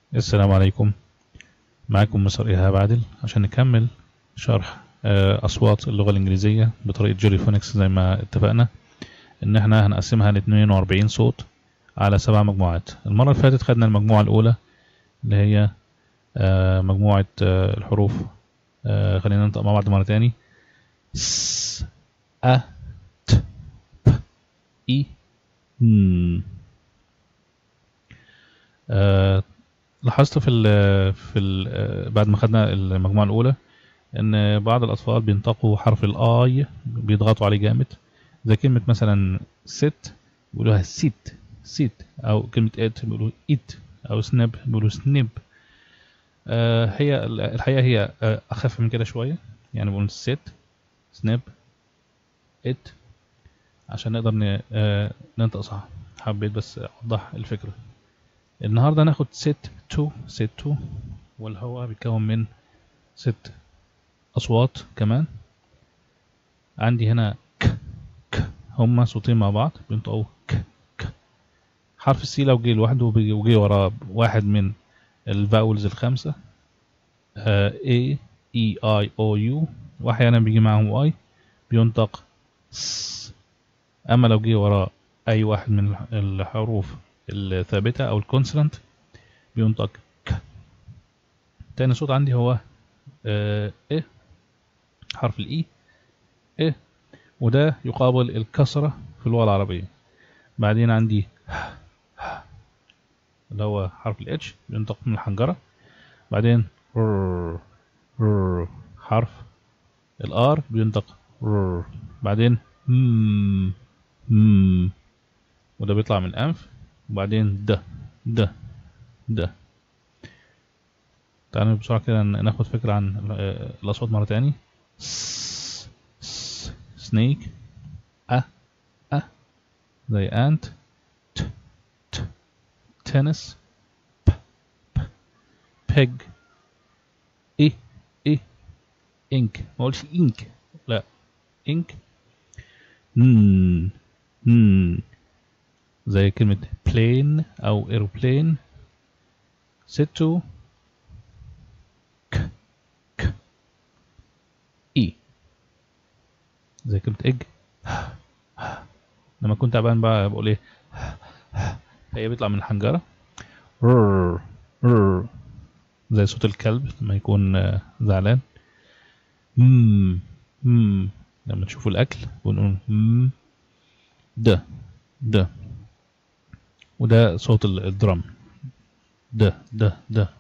السلام عليكم معاكم مستر إيهاب عادل عشان نكمل شرح آه، أصوات اللغة الإنجليزية بطريقة جيري فونكس زي ما اتفقنا إن احنا هنقسمها ل 42 صوت على سبع مجموعات المرة اللي فاتت خدنا المجموعة الأولى اللي هي آه، مجموعة آه، الحروف آه، خلينا ننطق مع بعض مرة تاني س أ ت ب إي ن آه، لاحظت في ال في ال بعد ما خدنا المجموعة الأولى إن بعض الأطفال بينطقوا حرف الآي بيضغطوا عليه جامد زي كلمة مثلا ست بيقولوها سيت سيت أو كلمة إت بيقولوا إيت أو سناب بيقولوا سنيب آه هي الحقيقة هي آه أخف من كده شوية يعني بقول ست سناب إت عشان نقدر ن- آه ننطق صح حبيت بس أوضح الفكرة النهارده هناخد ست تو ست تو واللي هو بيتكون من ست أصوات كمان عندي هنا ك ك هما صوتين مع بعض بينطقوا ك ك حرف السي لو جه لوحده وبيجي- وجه وراه واحد من الفاولز الخمسة آه A E I O U وأحيانا بيجي معاهم واي بينطق س أما لو جه وراه أي واحد من الح- الحروف الثابتة أو الكونسونانت بينطق ك تاني صوت عندي هو آه إيه حرف الإي إيه وده يقابل الكسرة في اللغة العربية بعدين عندي ه ه اللي هو حرف الاتش بينطق من الحنجرة بعدين ر ر حرف الار بينطق ر بعدين م م وده بيطلع من الأنف وبعدين د د د تعالوا بسرعة كده ن- ناخد فكرة عن آه، الأصوات مرة تاني س س سنيك أ أ زي أنت ت ت تنس ب ب بيج إيه إيه إنك ما قولش إنك لا إنك ن ن زي كلمة plane أو aeroplane ستو ك ك إي زي كلمة إج لما كنت تعبان بقى بقول إيه هي بيطلع من الحنجرة رر رر زي صوت الكلب لما يكون آه، زعلان مم مم لما تشوفوا الأكل بنقول مم ده ده وده صوت ال- الدرام ده ده ده